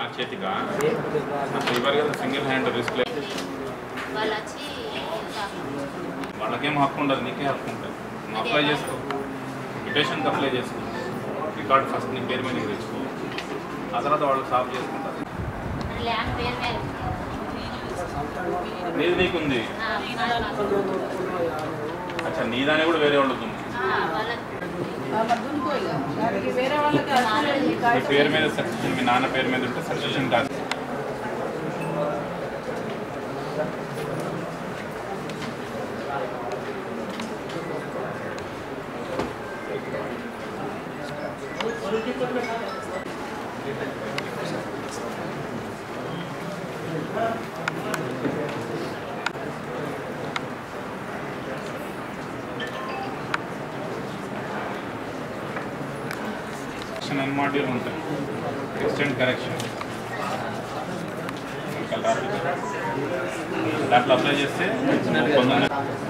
చేతిగా ఇవ్వరు కదా single hand risk లేదు వాళ్ళు వచ్చి వాళ్ళకేం హక్కు ఉండదు నీకే హక్కు ఉంటుంది నువ్వు అప్లై చేసుకో పిటిషన్కి అప్లై చేసుకో రికార్డ్ ఫస్ట్ నీ పేరు మీద తెచ్చుకో ఆ తర్వాత వాళ్ళు సాల్వ్ చేసుకుంటారు ల్యాండ్ పేరు మీద నీది నీకుంది ఆ, వాళ్ళ- అచ్చా నీ దాన్ని కూడా వేరే వాళ్ళకి ఉంది ఆ, వాళ్ళ దానికి వేరే వాళ్ళకి అసలు ఈ మీ కాగితం పేరు మీద సక్సెషన్ మీ నాన్న పేరు మీద ఉంటే సక్సెషన్ కాదు కరెక్షన్ అన్ మాడ్యూల్ ఉంటాయి ఎక్స్టెంట్ కరెక్షన్ దాంట్లో అప్లై చేస్తే కొందరు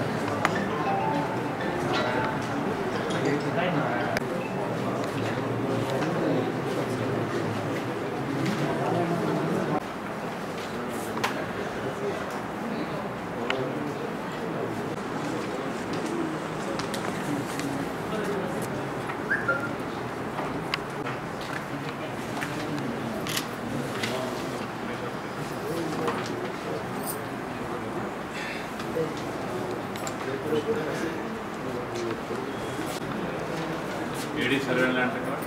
ఏడీ సర్వే అంటే కదా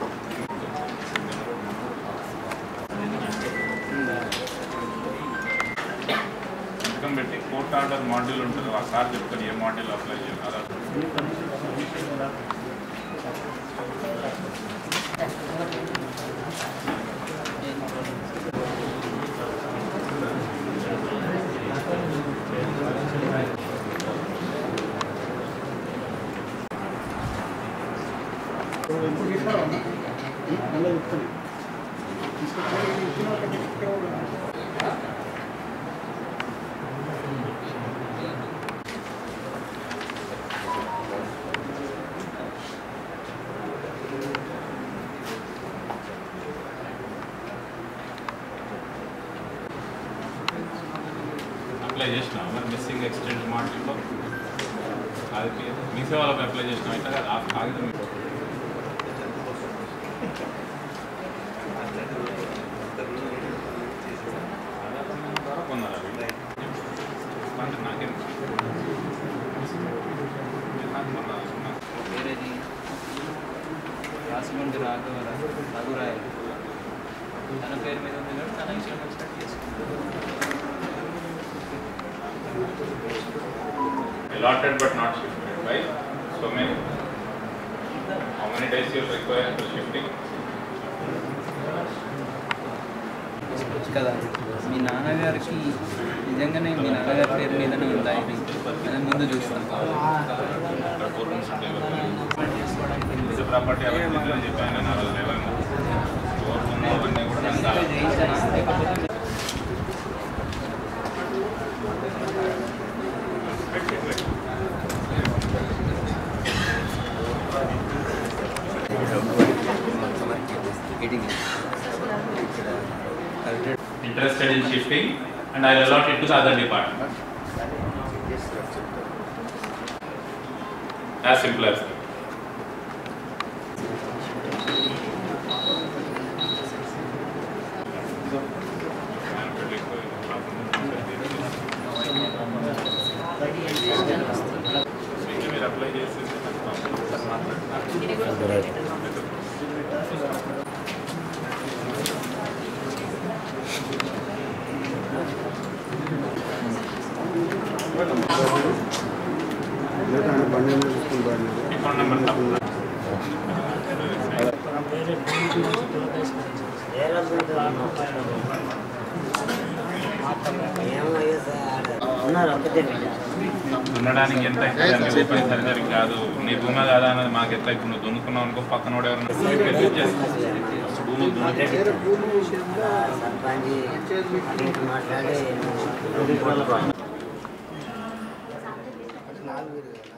సంతకం పెట్టి కోర్ట్ ఆర్డర్ మాడ్యూల్ ఉంటుంది ఆ సార్ చెప్తారు ఏ మాడ్యూల్ అప్లై చేయాలి అలా అప్లై చేసినా మరి మిస్సింగ్ ఎక్స్టెంట్ మాడ్యూల్లో అది మీ సేవలకు అప్లై చేసినా ఇట్లా కాదు, ఆ కాగితం మీకు ద్వారా పొందాలి అవి. అంటే నాకేం నాకు మొన్న నాకు వేరేది రాసిమంది రాఘవ రఘురాయ్ తన పేరు మీద ఉంది కానీ తన ఇష్టం వచ్చినట్టు చేసుకుంటాడు allotted but not shifted by so many. How many days you require for shifting? కదా మీ నాన్నగారికి నిజంగానే మీ నాన్నగారి పేరు మీదనే ఉందా ఇది అది ముందు చూస్తాం అక్కడ four rooms ఉంటాయి కదా. ఇది ప్రాపర్టీ అవన్నీ అని చెప్పాను నేను ఆ రోజు లేవను. Four rooms అవన్నీ కూడా నాకు కావాలి. Interested in shifting and I'll allot it to the other department. As simple as that. మీరు అప్లై చేసేసి అకౌంట్ నెంబర్ తప్పు ఉన్నారు ఒక్కటే బిడ్డ దున్నడానికి ఎంత అవుతుంది రూపాయలు సరిసరి కాదు నీ భూమి కాదా అన్నది మాకు ఎట్లా ఇప్పుడు నువ్వు దున్నుకున్నావు అనుకో పక్కన వాడు ఎవరైనా చేస్తావు భూమి దున్నుకుంటే సర్పంచ్ మాట్లాడి నాలుగు